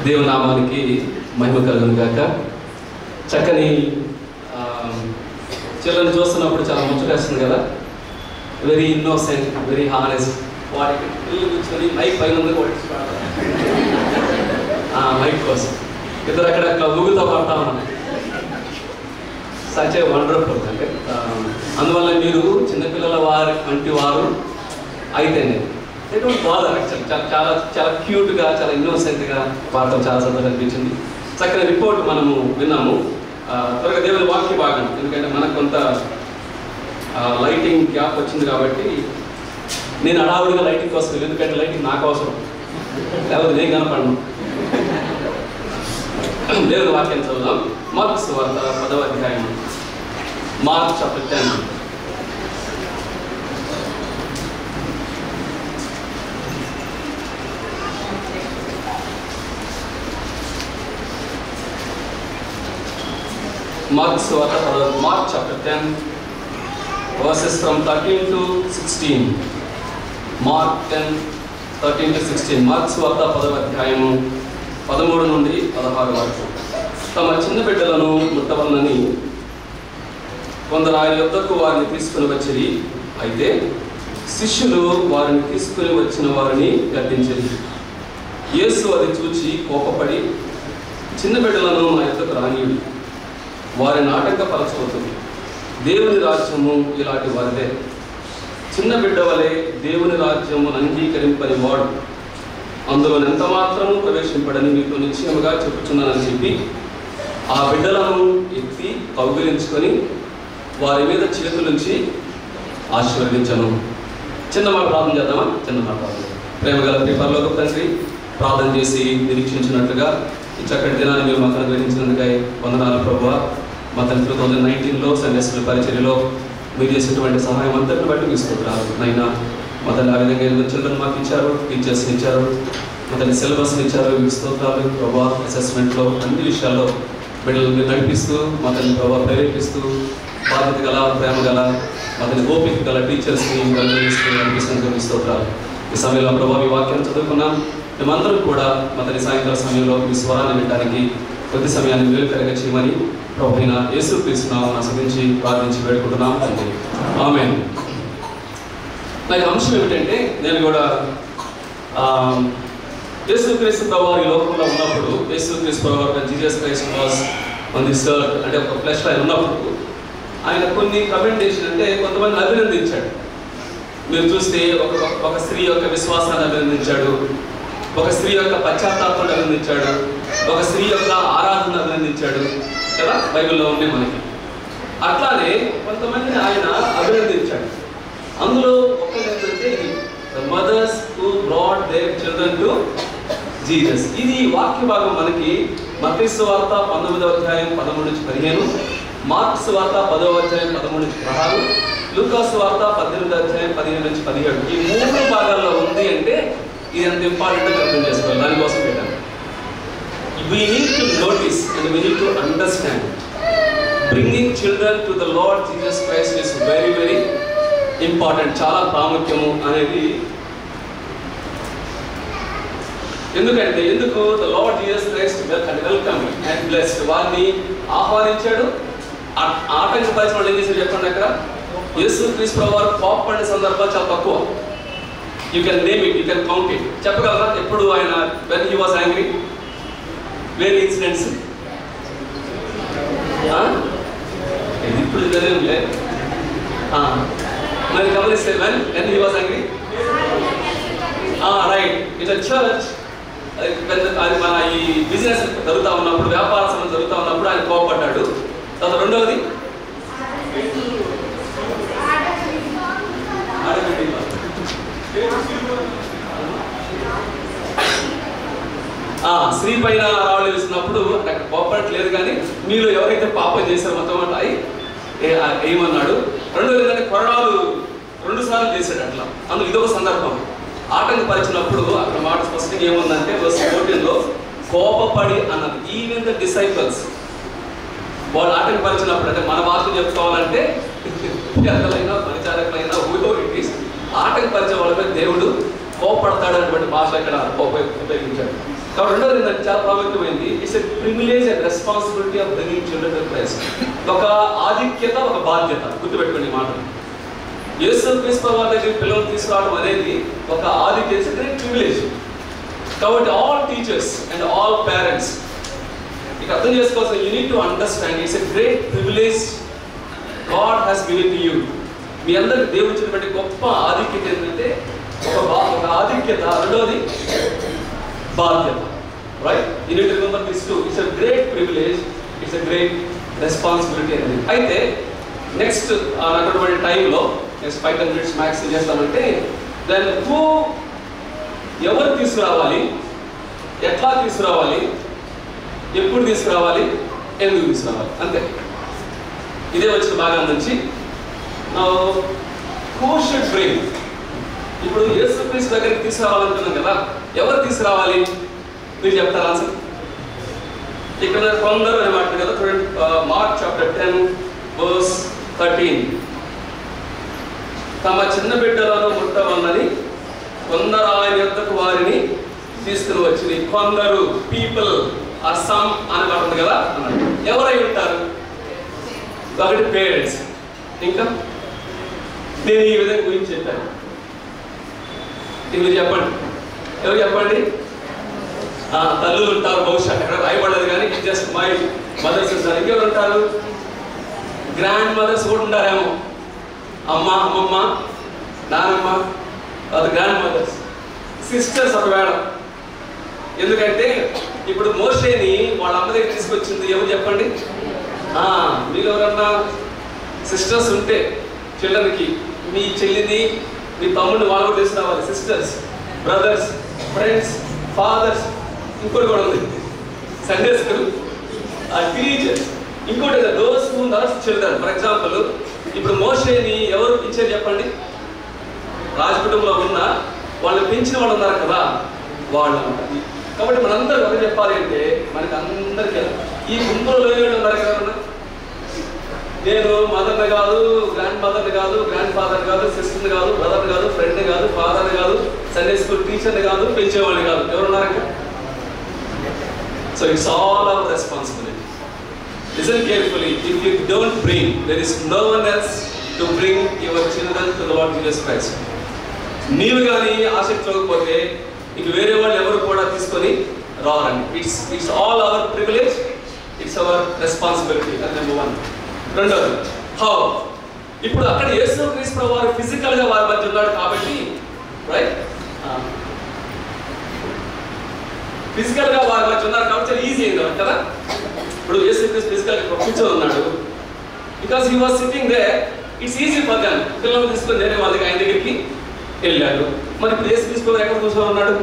దేవునామానికి మహిమ కలుగును గాక చక్కని ఆ, చిల్డ్రన్ చూస్తున్నప్పుడు చాలా ముచ్చటేస్తుంది కదా వెరీ ఇన్నోసెంట్ వెరీ హానెస్ట్ వాటికి పిల్లలు కూర్చొని మైక్ పైన ఉంది కొట్టేసి పాడతారు. ఆ, మైక్ కోసం ఇద్దరు అక్కడ అట్లా ఊగుతో పడతా ఉన్నాను సచ్ ఏ వండర్ఫుల్ అంటే ఆ, అందువల్ల మీరు చిన్నపిల్లల వారి వంటి వారు అయితేనే ఎటువంటి బాధ చాలా చాలా చాలా క్యూట్గా చాలా ఇన్నోసెంట్గా పాడటం చాలా సంతోషం అనిపించింది చక్కని రిపోర్ట్ మనము విన్నాము ఆ, త్వరగా దేవుని వాక్య భాగం ఎందుకంటే మనకు కొంత లైటింగ్ గ్యాప్ వచ్చింది కాబట్టి నేను అడావుడిగా లైటింగ్ కోసం వెళ్ళి, ఎందుకంటే లైటింగ్ నాకు అవసరం లేకపోతే నేను కనపడను దేవుని వాక్యం చదువుదాం మార్క్స్ వార్త పదవ అధ్యాయం మార్క్ చాప్టర్ టెన్ మార్క్స్ వార్త పదవ Mark chapter ten verses from thirteen to sixteen Mark ten thirteen to sixteen Mark's వార్త పదవ అధ్యాయము పదమూడు నుండి పదహారు వరకు తమ చిన్న బిడ్డలను ముట్టవలనని కొందరు ఆయన యొద్దకు వారిని తీసుకుని వచ్చిరి అయితే శిష్యులు వారిని తీసుకుని వచ్చిన వారిని గద్దించింది యేసు అది చూచి కోపపడి చిన్న బిడ్డలను నా యొద్దకు రానియుడి వారిని ఆటంకపరచవద్దు దేవుని రాజ్యము ఇలాంటి వారిదే చిన్న బిడ్డ వలె దేవుని రాజ్యము అంగీకరింపని వాడు అందులో ఎంత మాత్రము ప్రవేశింపడని మీకు నిశ్చయముగా చెప్పుచున్నానని చెప్పి ఆ బిడ్డలను ఎత్తి కౌగిలించుకొని వారి మీద చేతులుంచి ఆశీర్వదించను చిన్న మాట ప్రార్థన చేద్దామా చిన్న మాట ప్రార్థన ప్రేమ గల పరలోక తండ్రి ప్రార్థన చేసి నిరీక్షించినట్లుగా ఈ చక్కటి దినాన్ని మీరు మాకు అనుగ్రహించినందుకై వందనాలు ప్రభు మా తండ్రి టూ థౌజండ్ నైన్టీన్లో సందేశం పరిచర్యలో మీరు చేసినటువంటి సహాయం అంతటిని బట్టి మీ స్తోత్రాలు నైనా మా తల్లి ఆ విధంగా ఎనిమిది చిల్డ్రన్ మాకు ఇచ్చారు టీచర్స్ని ఇచ్చారు మా తల్లి సిలబస్ని ఇచ్చారు మీ స్తోత్రాలు ప్రభా అసెస్మెంట్లో అన్ని విషయాల్లో బిడ్డలు మీరు నడిపిస్తూ మా తల్లి ప్రభావ ప్రేరేపిస్తూ బాధ్యత గల ప్రేమ గల మా తల్లి ఓపిక గల టీచర్స్ని అనుగ్రహిస్తూ నడిపిస్తున్నందుకు మీ స్తోత్రాలు ఈ సమయంలో ప్రభావ ఈ వాక్యం చదువుకున్నాం మేమందరం కూడా మా తల్లి సాయంత్రం సమయంలో మీ స్వరాన్ని వినడానికి కొద్ది సమయాన్ని మేలు కలగ చేయమని ప్రభు అయిన యేసు క్రీస్తున్నాం ఆశ్రయించి ప్రార్థించి వేడుకుంటున్నాం తండ్రి ఆమె నాకు అంశం ఏమిటంటే నేను కూడా ఆ, యేసు క్రీస్తు ప్రభు ఈ లోకంలో ఉన్నప్పుడు యేసు క్రీస్తు ప్రభు Jesus Christ was on the earth అంటే ఒక ఫ్లెష్ ఆయన ఉన్నప్పుడు ఆయన కొన్ని కమెంటేషన్ అంటే కొంతమంది అభినందించాడు మీరు చూస్తే ఒక ఒక స్త్రీ యొక్క విశ్వాసాన్ని అభినందించాడు ఒక స్త్రీ యొక్క పశ్చాత్తాపాన్ని అభినందించాడు ఒక స్త్రీ యొక్క ఆరాధన అభినందించాడు కదా బైబిల్లో ఉన్నాయి మనకి అట్లానే కొంతమందిని ఆయన అభినందించాడు అందులో ఒకటి ఏంటంటే ఇది the mothers who brought their children to Jesus ఇది వాక్య భాగం మనకి మతీసు వార్త పంతొమ్మిదవ అధ్యాయం పదమూడు నుంచి పదిహేను మార్క్స్ వార్త పదవ అధ్యాయం పదమూడు నుంచి పదహారు లూకాస్ వార్త పద్దెనిమిది అధ్యాయం పదిహేను నుంచి పదిహేడు ఈ మూడు భాగాల్లో ఉంది అంటే ఇది అంత ఇంపార్టెంట్ అర్థం చేసుకోవాలి దానికోసం పెట్టాను we need to notice and we need to understand bringing children to the Lord Jesus Christ is very very important చాలా ప్రాముఖ్యము అనేది ఎందుకంటే ఎందుకు the Lord Jesus Christ and welcome and blessed వారిని ఆహ్వానించాడు ఆ- ఆటంకపరిచిన వాళ్ళు ఏం చేశారు చెప్పండి అక్కడ యేసు క్రీస్తు ప్రభు వారు కోపపడిన సందర్భాలు చాలా తక్కువ you can name it you can count it చెప్పగలరా ఎప్పుడు ఆయన వెన్ హీ వాస్ యాంగ్రీ వేరే ఇన్సిడెంట్స్ ఇది ఇప్పుడు జరిగిందిలే ఆ, మరి గమనిస్తే when when he was angry right it church అది మన ఈ బిజినెస్ జరుగుతూ ఉన్నప్పుడు వ్యాపార సంబంధం జరుగుతూ ఉన్నప్పుడు ఆయన కోపడ్డాడు తర్వాత రెండవది ఆడబిడ్డ. ఆ, స్త్రీ పైన రాళ్ళు వేసినప్పుడు అక్కడ కోపడట్లేదు కానీ మీరు ఎవరైతే పాపం చేశారో మొత్తం అంటే అయి ఏ- ఆ, ఏమన్నాడు రెండోది ఏంటంటే కొరడాలు రెండు సార్లు చేశాడు అట్లా అందులో ఇదొక సందర్భం ఆటంకపరిచినప్పుడు అక్కడ మాట స్పష్టంగా ఏముందంటే వర్స్ ఫోర్టీన్లో కోపపడి అన్నది ఈవెన్ ద డిసైపల్స్ వాళ్ళు ఆటంకపరిచినప్పుడు అంటే మన భాష చెప్పుకోవాలంటే పెద్దలైనా పరిచారకులైనా ఊహో ఇట్ ఈస్ ఆటంకపరిచే వాళ్ళపై దేవుడు కోపడతాడు అనేటువంటి భాష ఇక్కడ ఉపయోగ- ఉపయోగించాడు కాబట్టి రెండోది ఏంటంటే చాలా ప్రాముఖ్యమైనది it's a privilege and responsibility of bringing children to Christ ఒక ఆధిక్యత ఒక బాధ్యత గుర్తుపెట్టుకోండి ఈ మాట యేసు క్రీస్తు వారి దగ్గర పిల్లలు తీసుకురావడం అనేది ఒక ఆధిక్యత గ్రేట్ ప్రివిలేజ్ కాబట్టి all teachers and all parents ఇక అర్థం చేసుకోవాల్సిన you need to understand it's a great privilege God has given to you మీ అందరికి దేవుడు ఇచ్చినటువంటి గొప్ప ఆధిక్యత ఏంటంటే ఒక బా- ఒక ఆధిక్యత రెండోది బాధ్యత right you need remember this too it's a great privilege it's a great responsibility అనేది అయితే నెక్స్ట్ అన్నటువంటి టైంలో next five ten minutes max ఏం చేస్తామంటే దెన్ హూ ఎవరు తీసుకురావాలి ఎట్లా తీసుకురావాలి ఎప్పుడు తీసుకురావాలి ఎందుకు తీసుకురావాలి అంతే ఇదే వచ్చిన భాగం నుంచి హూ షుడ్ బ్రింగ్ ఇప్పుడు యేసుక్రీస్తు దగ్గరికి తీసుకురావాలనుకున్నాం కదా ఎవరు తీసుకురావాలి మీరు చెప్తారా ఆన్సర్ ఇక్కడ కొందరు అని మాట కదా చూడండి Mark chapter ten verse thirteen తమ చిన్న బిడ్డలను ముట్టవన్నని కొందరు ఆయన యొద్దకు వారిని తీసుకుని వచ్చి కొందరు పీపుల్ ఆర్ సమ్ అని మాట ఉంది కదా అన్నాడు ఎవరై ఉంటారు ఒకటి పేరెంట్స్ ఇంకా నేను ఈ విధంగా గురించి చెప్పాను ఇది మీరు చెప్పండి ఎవరు చెప్పండి ఆ, తల్లులు ఉంటారు బహుశా ఎక్కడ రాయబడలేదు కానీ జస్ట్ మై మదర్స్ ఉంటారు ఇంకెవరు ఉంటారు గ్రాండ్ మదర్స్ కూడా ఉంటారేమో అమ్మ అమ్మమ్మ నానమ్మ అది గ్రాండ్ మదర్స్ సిస్టర్స్ ఒకవేళ ఎందుకంటే ఇప్పుడు మోషేని వాళ్ళ అమ్మ దగ్గర తీసుకొచ్చింది ఎవరు చెప్పండి ఆ, మీరు ఎవరన్నా సిస్టర్స్ ఉంటే చిల్డ్రన్కి మీ చెల్లిని మీ తమ్ముడిని వాళ్ళు కూడా తీసుకురావాలి సిస్టర్స్ బ్రదర్స్ ఫ్రెండ్స్ ఫాదర్స్ ఇంకోటి కూడా ఉంది సండే స్కూల్ టీచర్స్ ఇంకోటి those who nurse children for example ఇప్పుడు మోషేని ఎవరు ఇచ్చారు చెప్పండి రాజ కుటుంబంలో ఉన్న వాళ్ళు పెంచిన వాళ్ళు ఉన్నారు కదా వాళ్ళు అన్నమాట. కాబట్టి మనందరూ ఒకటి చెప్పాలి అంటే మనకి అందరికీ ఈ గుంపులో లేని ఉన్నారు కదా ఎవరన్నా? నేను మదర్ని కాదు గ్రాండ్ మదర్ని కాదు గ్రాండ్ ఫాదర్ కాదు సిస్టర్ని కాదు బ్రదర్ని కాదు ఫ్రెండ్ని కాదు ఫాదర్ని కాదు సండే స్కూల్ టీచర్ని కాదు పెంచేవాడిని కాదు ఎవరున్నారు ఇంకా so it's all our responsibility Listen carefully. If you don't bring, there is no one else to bring your children to the Lord Jesus Christ. నీవు కానీ ఆసక్తి చూడకపోతే ఇంక వేరే వాళ్ళు ఎవరు కూడా తీసుకొని రావాలండి it's it's all our privilege it's our responsibility అది నెంబర్ వన్ రెండోది హౌ ఇప్పుడు అక్కడ యేసు క్రీస్తు వారు ఫిజికల్ గా వారి మధ్య ఉన్నాడు కాబట్టి రైట్ ఫిజికల్ గా వారి మధ్య ఉన్నారు కాబట్టి చాలా ఈజీ అయింది కదా ఇప్పుడు యేసు క్రీస్తు ఫిజికల్ గా కూర్చొని ఉన్నాడు because he was sitting there it's easy for them పిల్లలు తీసుకొని వేరే వాళ్ళకి ఆయన దగ్గరికి వెళ్ళాడు మరి ఇప్పుడు యేసు క్రీస్తు ఎక్కడ కూర్చొని ఉన్నాడు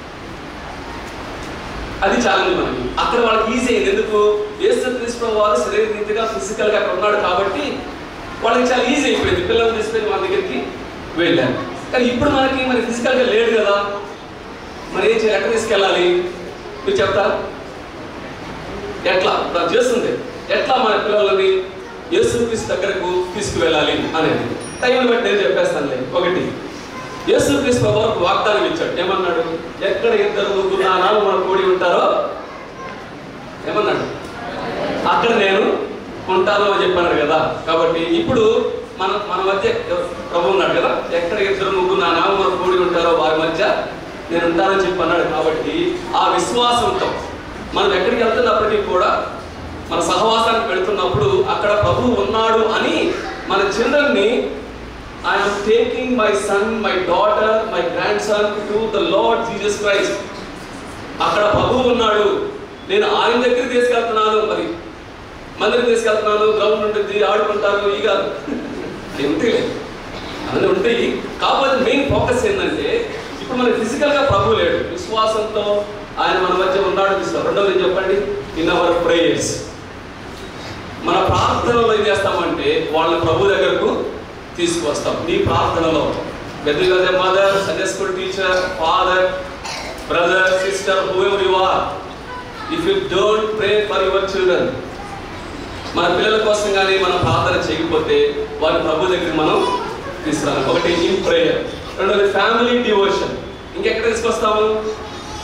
అది ఛాలెంజ్ మనకి అక్కడ వాళ్ళకి ఈజీ అయింది ఎందుకు యేసు క్రీస్తు వారు శరీర రీతిగా ఫిజికల్ గా అక్కడ ఉన్నాడు కాబట్టి వాళ్ళకి చాలా ఈజీ అయిపోయింది పిల్లలు తీసుకొని వాళ్ళ దగ్గరికి వెళ్ళారు కానీ ఇప్పుడు మనకి మరి ఫిజికల్ గా లేడు కదా మరి ఏం చేయాలి ఎక్కడ తీసుకెళ్ళాలి మీరు చెప్తారా ఎట్లా ఇప్పుడు చేస్తుంది ఎట్లా మన పిల్లలని యేసుక్రీస్తు దగ్గరకు తీసుకువెళ్ళాలి అనేది టైం బట్టి నేను చెప్పేస్తానులే ఒకటి యేసుక్రీస్తు వరకు వాగ్దానం ఇచ్చాడు ఏమన్నాడు ఎక్కడ ఇద్దరు ముగ్గురు నా నాలుగు మన కూడి ఉంటారో ఏమన్నాడు అక్కడ నేను ఉంటాను అని చెప్పాడు కదా కాబట్టి ఇప్పుడు మన మన మధ్య ఎవ- ప్రభు ఉన్నాడు కదా ఎక్కడ ఇద్దరు ముగ్గురు నా నాలుగు మన కూడి ఉంటారో వారి మధ్య నేను ఉంటానని చెప్పి అన్నాడు కాబట్టి ఆ విశ్వాసంతో మనం ఎక్కడికి వెళ్తున్నప్పటికీ కూడా మన సహవాసానికి వెళుతున్నప్పుడు అక్కడ ప్రభు ఉన్నాడు అని మన చిల్డ్రన్ని I'm taking my son my daughter my grandson to the Lord Jesus Christ అక్కడ ప్రభు ఉన్నాడు నేను ఆయన దగ్గరికి తీసుకెళ్తున్నాను మరి మందిరం తీసుకెళ్తున్నాను గ్రౌండ్ ఉంటుంది ఆడుకుంటారు ఈ కాదు అది ఉంటాయి అవన్నీ ఉంటాయి కాకపోతే మెయిన్ ఫోకస్ ఏంటంటే ఇప్పుడు మన ఫిజికల్ గా ప్రభు లేడు విశ్వాసంతో ఆయన మన మధ్య ఉన్నాడు చూస్తాం రెండోది ఏం చెప్పండి ఇన్ అవర్ ప్రేయర్స్ మన ప్రార్థనలో ఏం చేస్తామంటే వాళ్ళని ప్రభు దగ్గరకు తీసుకొస్తాం నీ ప్రార్థనలో whether mother Sunday school teacher father brother sister whoever you are if you don't pray for your children మన పిల్లల కోసం కానీ మనం ప్రార్థన చేయకపోతే వారి ప్రభు దగ్గరికి మనం తీసుకురాలి ఒకటి ఇన్ ప్రేయర్ రెండోది ఫ్యామిలీ డివోషన్ ఇంకెక్కడ తీసుకొస్తాము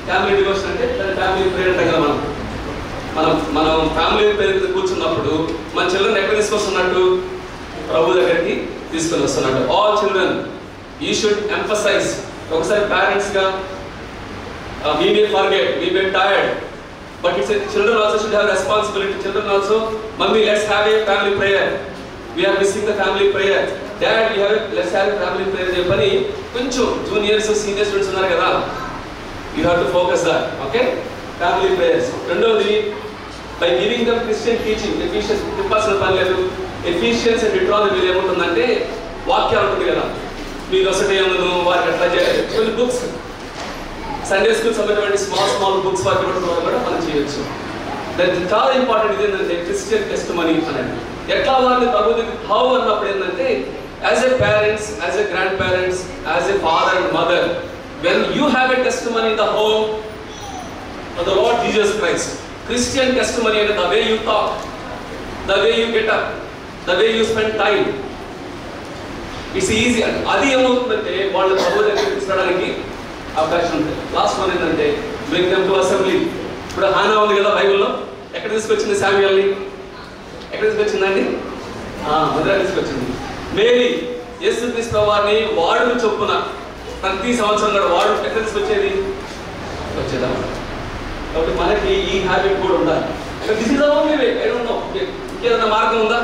ఫ్యామిలీ డివోషన్ అంటే దాని ఫ్యామిలీ ప్రేయర్ అంటాం కదా మనం మనం మనం ఫ్యామిలీ ప్రేయర్ మీద కూర్చున్నప్పుడు మన చిల్డ్రన్ ఎక్కడ తీసుకొస్తున్నట్టు ప్రభు దగ్గరికి తీసుకొని వస్తున్నట్టు ఆల్ చిల్డ్రన్ ఈ షుడ్ ఎంఫసైజ్ ఒకసారి పేరెంట్స్గా we may forget we may tired but it's children also should have responsibility children also mummy let's have a family prayer we're missing the family prayer dad you have let's have family prayer చెప్పని కొంచెం juniors senior students ఉన్నారు కదా you have to focus that okay family prayers రెండవది by giving them Christian teaching efficiency చెప్పాల్సిన పని లేదు Ephesians and డిట్రాల్ మీద ఏముంటుందంటే వాక్యాలు ఉంటుంది కదా మీరు వసటి ఏమను వారికి అట్లా చేయాలి కొన్ని బుక్స్ సండే స్కూల్ సంబంధించిన స్మాల్ స్మాల్ బుక్స్ వారికి ఇవ్వడం ద్వారా కూడా మనం చేయొచ్చు దానికి చాలా ఇంపార్టెంట్ ఇది ఏంటంటే క్రిస్టియన్ టెస్ట్ మనీ అనేది ఎట్లా వారిని ప్రభు హౌ అన్నప్పుడు ఏంటంటే as a parents as a grandparents as a father and mother when you have a testimony in the home of the Lord Jesus Christ. Christian testimony and the way you talk, the way you get up, the way you spend time. It's easy అది ఏమవుతుందంటే వాళ్ళు ప్రభు దగ్గర తీసుకోవడానికి అవకాశం ఉంటుంది last one ఏంటంటే bring them to assembly ఇప్పుడు హానా ఉంది కదా బైబిల్లో ఎక్కడ తీసుకొచ్చింది శామ్యుయల్ని ఎక్కడ తీసుకొచ్చిందండి మధుర తీసుకొచ్చింది మేరీ యేసు క్రీస్తు వారిని వాడు చొప్పున ప్రతి సంవత్సరం కూడా వాడు ఎక్కడ తీసుకొచ్చేది వచ్చేదన్నమాట కాబట్టి మనకి ఈ హ్యాబిట్ కూడా ఉండాలి this is only way I don't know ఇంకేదైనా మార్గం ఉందా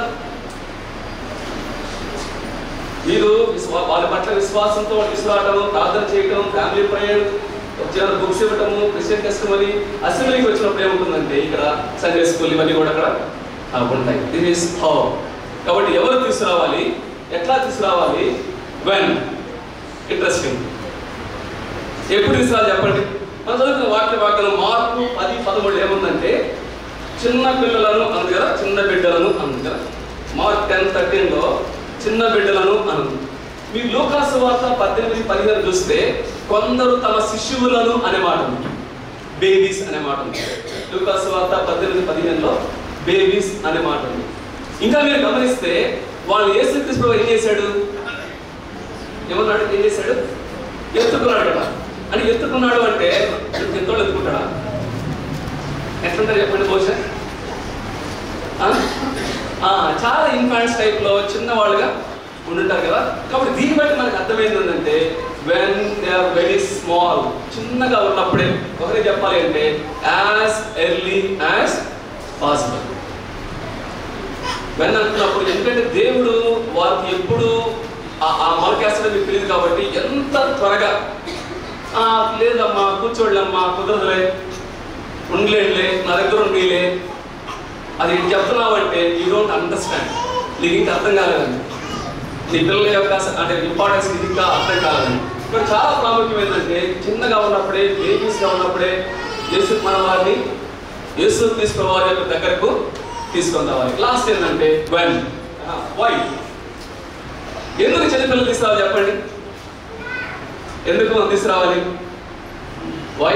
మీరు విశ్వా వాళ్ళ పట్ల విశ్వాసంతో తీసుకురావటం ప్రార్థన చేయటం ఫ్యామిలీ ప్రేయర్ వచ్చిన బుక్స్ ఇవ్వటము క్రిస్టియన్ టెస్టమని అసెంబ్లీకి వచ్చినప్పుడు ఏముంటుందంటే ఇక్కడ సండే స్కూల్ ఇవన్నీ కూడా అక్కడ ఆ, ఉంటాయి దిస్ ఇస్ హౌ కాబట్టి ఎవరు తీసుకురావాలి ఎట్లా తీసుకురావాలి వెన్ ఇంట్రెస్టింగ్ ఎప్పుడు తీసుకురావాలి చెప్పండి మన చదువుతున్న వాక్య వాక్యం మార్పు పది పదమూడు ఏముందంటే చిన్న పిల్లలను అంది కదా చిన్న బిడ్డలను అంది కదా మార్క్ టెన్ థర్టీన్లో చిన్న బిడ్డలను అను మీ లూకాసు వార్త పద్దెనిమిది పదిహేను చూస్తే కొందరు తమ శిశువులను అనే మాట ఉంది బేబీస్ అనే మాట ఉంది లూకాసు వార్త పద్దెనిమిది పదిహేనులో బేబీస్ అనే మాట ఉంది ఇంకా మీరు గమనిస్తే వాళ్ళు యేసుక్రీస్తు ఏం చేశాడు ఏమన్నాడు ఏం చేశాడు ఎత్తుకున్నాడు కదా అని ఎత్తుకున్నాడు అంటే ఎంతోళ్ళు ఎత్తుకుంటాడా ఎట్లుంటారు చెప్పండి బహుశా ఆ? ఆ, చాలా ఇన్ఫాంట్స్ టైప్లో చిన్నవాళ్ళుగా ఉండుంటారు కదా కాబట్టి దీన్ని బట్టి మనకు అర్థమైంది ఏంటంటే when they are very small చిన్నగా ఉన్నప్పుడే ఒకరే చెప్పాలి అంటే as early as possible when అంటున్నప్పుడు ఎందుకంటే దేవుడు వారికి ఎప్పుడు ఆ- ఆ మొలకేస్తాడో మీకు తెలియదు కాబట్టి ఎంత త్వరగా "ఆ, లేదమ్మా కూర్చోళ్ళమ్మా కుదరదులే ఉండలేదులే నా దగ్గర ఉండలే అది ఇటు చెప్తున్నావంటే యూ డోంట్ అండర్స్టాండ్ నీకు ఇంకా అర్థం కాలేదండి నీ పిల్లల యొక్క స- అంటే ఇంపార్టెన్స్ ఇది ఇంకా అర్థం కాలేదండి ఇక్కడ చాలా ప్రాముఖ్యం ఏంటంటే చిన్నగా ఉన్నప్పుడే బేబీస్గా ఉన్నప్పుడే యేసు మన వారిని యేసు తీసుకున్న వారి యొక్క దగ్గరకు తీసుకొని రావాలి లాస్ట్ ఏంటంటే వెన్ వై ఎందుకు చిన్నపిల్లలు తీసుకురావాలి చెప్పండి ఎందుకు మనం తీసుకురావాలి వై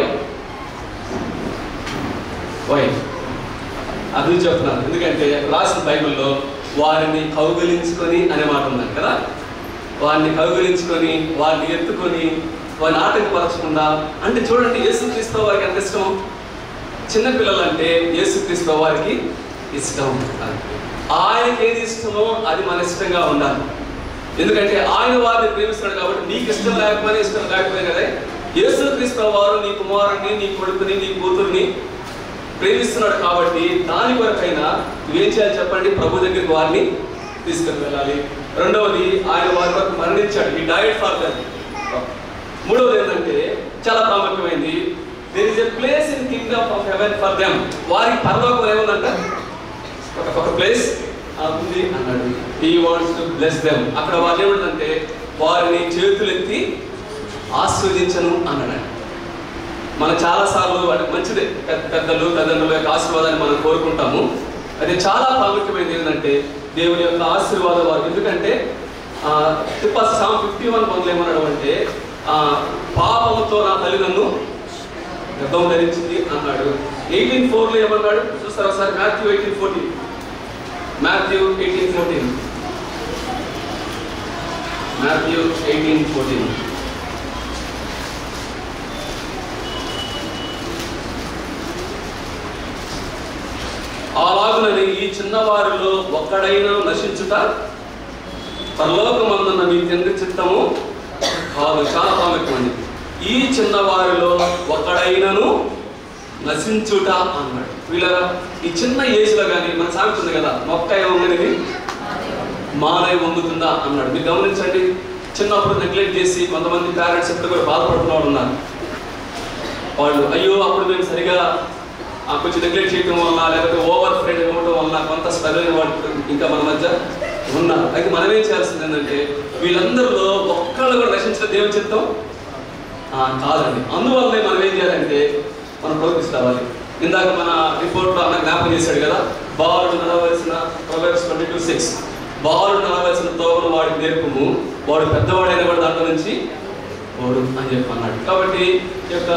వై అది చెప్తున్నాను ఎందుకంటే రాసిన బైబిల్లో వారిని కౌగిలించుకొని అనే మాట ఉందండి కదా వారిని కౌగిలించుకొని వారిని ఎత్తుకొని వారిని ఆటంకపరచకుండా అంటే చూడండి యేసుక్రీస్తు వారికి ఎంత ఇష్టం చిన్నపిల్లలు అంటే యేసుక్రీస్తు వారికి ఇష్టం ఆయనకి ఏది ఇష్టమో అది మన ఇష్టంగా ఉండాలి ఎందుకంటే ఆయన వారిని ప్రేమిస్తున్నాడు కాబట్టి నీకు ఇష్టం లేకపోయినా ఇష్టం లేకపోయినా కదా యేసుక్రీస్తు వారు నీ కుమారుని నీ కొడుకుని నీ కూతుర్ని ప్రేమిస్తున్నాడు కాబట్టి దాని కొరకైనా నువ్వేం చేయాలి చెప్పండి ప్రభు దగ్గరికి వారిని తీసుకుని వెళ్ళాలి రెండవది ఆయన వారి వరకు మరణించాడు ఈ డైట్ ఫర్ దమ్ మూడవది ఏంటంటే చాలా ప్రాముఖ్యమైనది there is a place in kingdom of heaven for them వారికి పరలోకం ఏముందంట ఒక ఒక ప్లేస్ ఉంది అన్నాడు he wants to bless them అక్కడ వాళ్ళు ఏమిటంటే వారిని చేతులెత్తి ఆస్వాదించను అన్నాడు మన చాలా సార్లు వాటి మంచిదే పెద్ద పెద్దలు పెద్దల యొక్క ఆశీర్వాదాన్ని మనం కోరుకుంటాము అది చాలా ప్రాముఖ్యమైనది ఏంటంటే దేవుని యొక్క ఆశీర్వాదం వారు ఎందుకంటే తిప్పాస్ సామ్ ఫిఫ్టీ వన్ పనులు ఏమన్నాడు అంటే ఆ, పాపంతో నా తల్లి నన్ను గర్భం ధరించింది అన్నాడు ఎయిటీన్ ఫోర్లో ఏమన్నాడు చూస్తారా ఒకసారి Matthew eighteen fourteen Matthew eighteen fourteen Matthew eighteen fourteen చిన్నవారిలో ఒక్కడైనా నశించుట పరలోకమందున్న మీ తండ్రి చిత్తము కాదు చాలా ప్రాముఖ్యమండి ఈ చిన్నవారిలో ఒక్కడైనను నశించుట అన్నాడు వీళ్ళ ఈ చిన్న ఏజ్లో కానీ మన సాగుతుంది కదా మొక్క ఏమన్నది మానవ వంగుతుందా అన్నాడు మీరు గమనించండి చిన్నప్పుడు నెగ్లెక్ట్ చేసి కొంతమంది పేరెంట్స్ ఎప్పుడు కూడా బాధపడుతున్న వాళ్ళు ఉన్నారు వాళ్ళు అయ్యో అప్పుడు మేము సరిగా ఆ, కొంచెం నెగ్లెక్ట్ చేయడం వల్ల లేకపోతే ఓవర్ ఫ్రెండ్ ఇవ్వడం వల్ల కొంత స్ట్రగల్ వాళ్ళు ఇంకా మన మధ్య ఉన్నారు అయితే మనం ఏం చేయాల్సింది ఏంటంటే వీళ్ళందరిలో ఒక్కళ్ళు కూడా నశించిన దేవుని చిత్తం ఆ, కాదండి అందువల్లనే మనం ఏం చేయాలంటే మనం ప్రోగ్రెస్ రావాలి ఇందాక మన రిపోర్ట్లో అన్న జ్ఞాపకం చేశాడు కదా బాలుడు నడవలసిన ప్రొవెక్స్ ట్వంటీ టూ సిక్స్ బాలుడు నడవలసిన తోవను వాడికి నేర్పుము వాడు పెద్దవాడైన కూడా దాంట్లో నుంచి వాడు అని చెప్పి అన్నాడు కాబట్టి ఈ యొక్క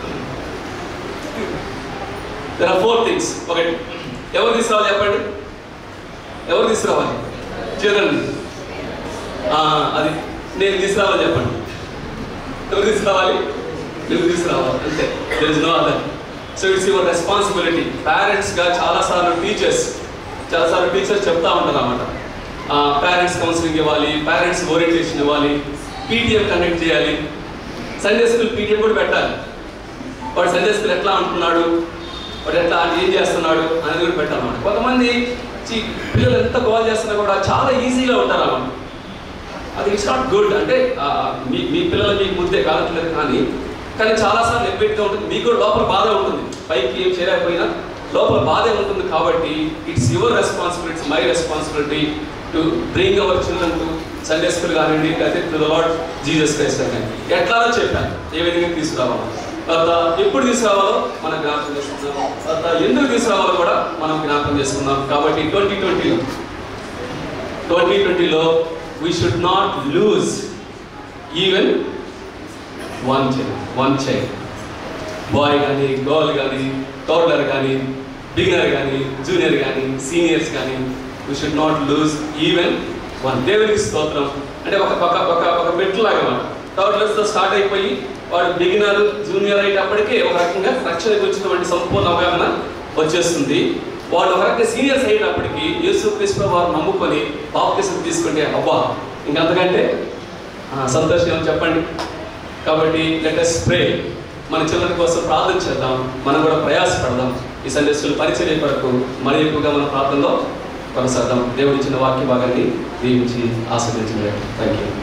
దర్ ఆర్ ఫోర్ థింగ్స్ ఒకటి ఎవరు తీసుకురావాలి చెప్పండి ఎవరు తీసుకురావాలి చూడండి ఆ, అది నేను తీసుకురావాలి చెప్పండి ఎవరు తీసుకురావాలి నువ్వు తీసుకురావాలి అంతే there is no other so it's your responsibility పేరెంట్స్గా చాలాసార్లు టీచర్స్ చాలాసార్లు టీచర్స్ చెప్తా ఉంటారు అన్నమాట పేరెంట్స్ కౌన్సిలింగ్ ఇవ్వాలి పేరెంట్స్ ఓరియంటేషన్ ఇవ్వాలి పీటీఎం కండక్ట్ చేయాలి సండే స్కూల్ పీటీఎం కూడా పెట్టాలి వాడు సండే స్కూల్ ఎట్లా ఉంటున్నాడు వాడు ఎట్లా ఏం చేస్తున్నాడు అనేది కూడా పెట్టాలన్నమాట కొంతమంది చి- పిల్లలు ఎంత కాల్ చేస్తున్నా కూడా చాలా ఈజీగా ఉంటారు అన్నమాట అది ఇట్స్ నాట్ గుడ్ అంటే ఆ, మీ మీ పిల్లలు మీకు ముద్దే కాదట్లేదు కానీ కానీ చాలాసార్లు నెగ్లెక్ట్గా ఉంటుంది మీకు కూడా లోపల బాధ ఉంటుంది పైకి ఏం చేయలేకపోయినా లోపల బాధే ఉంటుంది కాబట్టి it's your responsibility it's my responsibility to bring our children to Sunday school కానివ్వండి లేకపోతే to the Lord Jesus Christ కానీ ఎట్లానో చెప్పాను ఏ విధంగా తీసుకురావాలో తర్వాత ఎప్పుడు తీసుకురావాలో మనం జ్ఞాపకం చేసుకుందాం తర్వాత ఎందుకు తీసుకురావాలో కూడా మనం జ్ఞాపకం చేసుకుందాం కాబట్టి ట్వంటీ ట్వంటీలో ట్వంటీ ట్వంటీలో we should not lose even one child one child boy కానీ గర్ల్ కానీ టోడ్లర్ కానీ బిగినర్ కానీ జూనియర్ కానీ సీనియర్స్ కానీ we should not lose even one దేవునికి స్తోత్రం అంటే ఒక ఒక ఒక ఒక మెట్లు లాగా మాట టోడ్లర్స్తో స్టార్ట్ అయిపోయి వాడు బిగినర్ జూనియర్ అయ్యేటప్పటికే ఒక రకంగా రక్షణ గురించినటువంటి సంపూర్ణ అవగాహన వచ్చేస్తుంది వాడు ఒక రకంగా సీనియర్స్ అయ్యేటప్పటికి యేసు క్రీస్తు వారు నమ్ముకొని బాప్తిసం తీసుకుంటే అవ్వా ఇంకంతకంటే ఆ, సంతోషం ఏమో చెప్పండి కాబట్టి లెట్ అస్ ప్రే మన చిల్డ్రన్ కోసం ప్రార్థన చేద్దాం మనం కూడా ప్రయాసపడదాం ఈ సందేశాలు పరిచర్య కొరకు మరి ఎక్కువగా మన ప్రార్థనలో కొనసాగుదాం దేవుడి ఇచ్చిన వాక్య భాగాన్ని దీవించి ఆస్వాదించిన థ్యాంక్ యూ